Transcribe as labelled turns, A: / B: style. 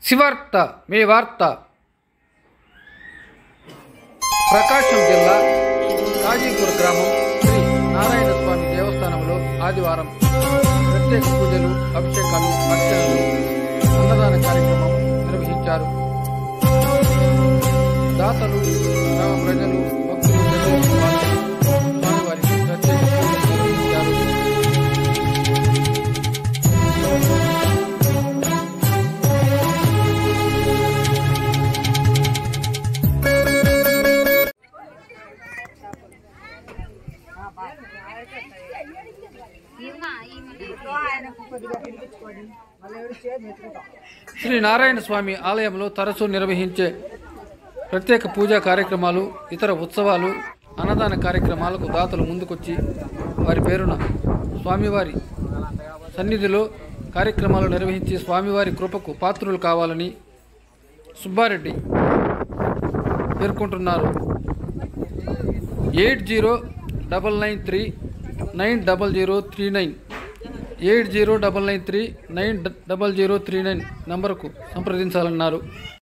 A: శివార్త మీ వార్త ప్రకాశం జిల్లా కాజీపూర్ గ్రామం శ్రీ నారాయణ స్వామి దేవస్థానంలో ఆదివారం ప్రత్యేక పూజలు అభిషేకాలు అర్చనలు అన్నదాన కార్యక్రమం నిర్వహించారు దాతలు గ్రామ ప్రజలు భక్తులు పెద్దలు పాల్గొని స్వామివారికి ప్రత్యేక పూజలు నిర్వహించారు శ్రీ నారాయణ స్వామి ఆలయంలో తరచూ నిర్వహించే ప్రత్యేక పూజా కార్యక్రమాలు ఇతర ఉత్సవాలు అన్నదాన కార్యక్రమాలకు దాతలు ముందుకొచ్చి వారి పేరున స్వామివారి సన్నిధిలో కార్యక్రమాలు నిర్వహించి స్వామివారి కృపకు పాత్రులు కావాలని సుబ్బారెడ్డి పేర్కొంటున్నారు eight zero double nine three nine double zero three nine eight zero double nine three nine double zero three nine నంబరుకు సంప్రదించాలన్నారు